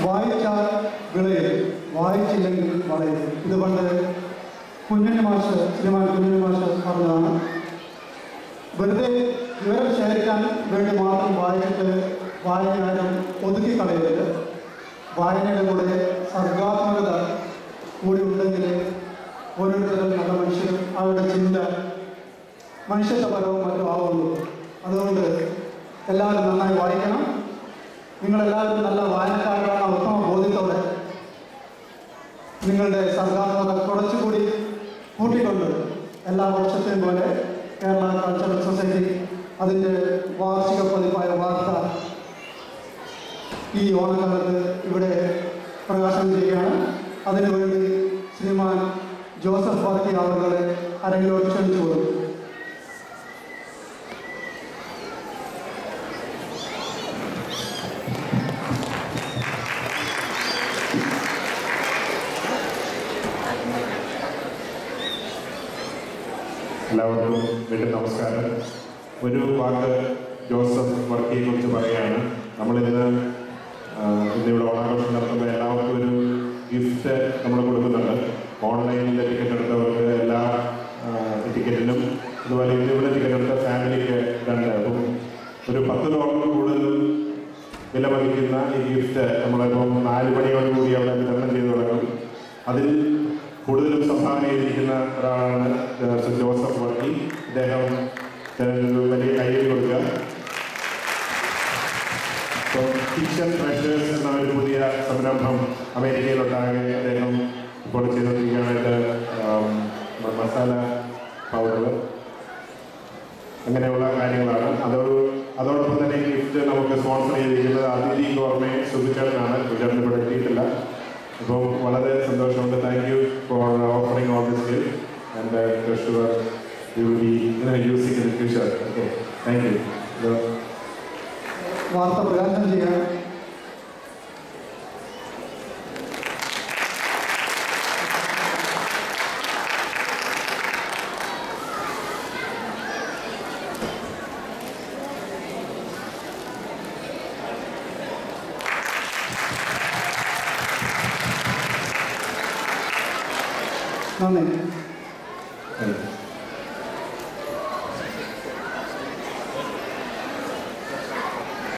വായിച്ചാൽ വിളയും വായിച്ചില്ലെങ്കിൽ വളയും ഇത് പണ്ട് കുഞ്ഞുണ്ണി മാഷ് ശ്രീമാൻ കുഞ്ഞുണ്ണി മാഷ് പറഞ്ഞതാണ് വെറുതെ വിവരം ശേഖരിക്കാൻ വേണ്ടി മാത്രം വായിച്ചിട്ട് വായനയാരും ഒതുക്കി കളയരുത് വായനയുടെ കൂടെ സർഗാത്മകത കൂടി ഉണ്ടെങ്കിൽ ഓരോരുത്തരും നല്ല മനുഷ്യരും അവരുടെ ചിന്ത മനുഷ്യത്വപരവും മറ്റും ആവുള്ളൂ അതുകൊണ്ട് എല്ലാവരും നന്നായി വായിക്കണം നിങ്ങളെല്ലാവരും നല്ല വായനക്കാരാണ് ഉത്തമ ബോധ്യത്തോടെ നിങ്ങളുടെ സർഗാത്മകത കുറച്ചുകൂടി കൂട്ടിക്കൊണ്ട് എല്ലാ വർഷത്തെയും പോലെ കേരള കൾച്ചറൽ സൊസൈറ്റി അതിൻ്റെ വാർഷിക പതിപ്പായ വാർത്ത ഈ ഓണക്കാലത്ത് ഇവിടെ പ്രകാശനം ചെയ്യുകയാണ് അതിനുവേണ്ടി ശ്രീമാൻ ജോസഫ് വർക്കി അവരുടെ അരങ്ങിലോട്ട് ക്ഷണിച്ചു കൊടുക്കും എല്ലാവർക്കും വീണ്ടും നമസ്കാരം ഒരു വാക്ക് ജോസഫ് വർക്കിയെ കുറിച്ച് പറയുകയാണ് നമ്മളിന്ന് ആ, ഇന്നിവിടെ ഓണാഘോഷം നടത്തുമ്പോൾ എല്ലാവർക്കും ഒരു ഗിഫ്റ്റ് നമ്മൾ കൊടുക്കുന്നുണ്ട് ഓൺലൈനിൽ ടിക്കറ്റ് എടുത്തവർക്ക് എല്ലാ ആ, ടിക്കറ്റിനും അതുപോലെ ഇന്നിവിടെ ടിക്കറ്റ് എടുത്ത ഫാമിലിക്ക് രണ്ട് അപ്പം ഒരു പത്ത് ഡോളറിൽ കൂടുതൽ വില മതിക്കുന്ന ഈ ഗിഫ്റ്റ് നമ്മളിപ്പം നാല് മണിയോടുകൂടി അവിടെ വിതരണം ചെയ്തു തുടങ്ങും അതിൽ കൂടുതലും സംഭാവന ചെയ്തിരിക്കുന്ന ഒരാളാണ് ജോസഫ് ജോസഫ് വർക്കി അദ്ദേഹം ഒരു വലിയ കയ്യിൽ കൊടുക്കുക ഇപ്പോൾ കിച്ചൺ ട്രഷേഴ്സ് എന്ന ഒരു പുതിയ സംരംഭം അമേരിക്കയിലൊട്ടാകെ അദ്ദേഹം ഇപ്പോൾ ചെയ്തുകൊണ്ടിരിക്കുകയാണ് ഇത് ആം, മസാല പൗഡർ അങ്ങനെയുള്ള കാര്യങ്ങളാണ് അതോട് അതോടൊപ്പം തന്നെ ഈ ഗിഫ്റ്റ് നമുക്ക് സ്പോൺസർ ചെയ്തിരിക്കുന്നത് അതിഥി ഗോർമെ സുബിച്ചേട്ടനാണ് സുബിച്ചേട്ടൻ ഇവിടെ എത്തിയിട്ടില്ല അപ്പം വളരെ സന്തോഷമുണ്ട് thank you for offering all this gift and sure you will be using in future okay thank you വാർത്ത പ്രകാശനം ചെയ്യാൻ നന്ദി താങ്ക് യു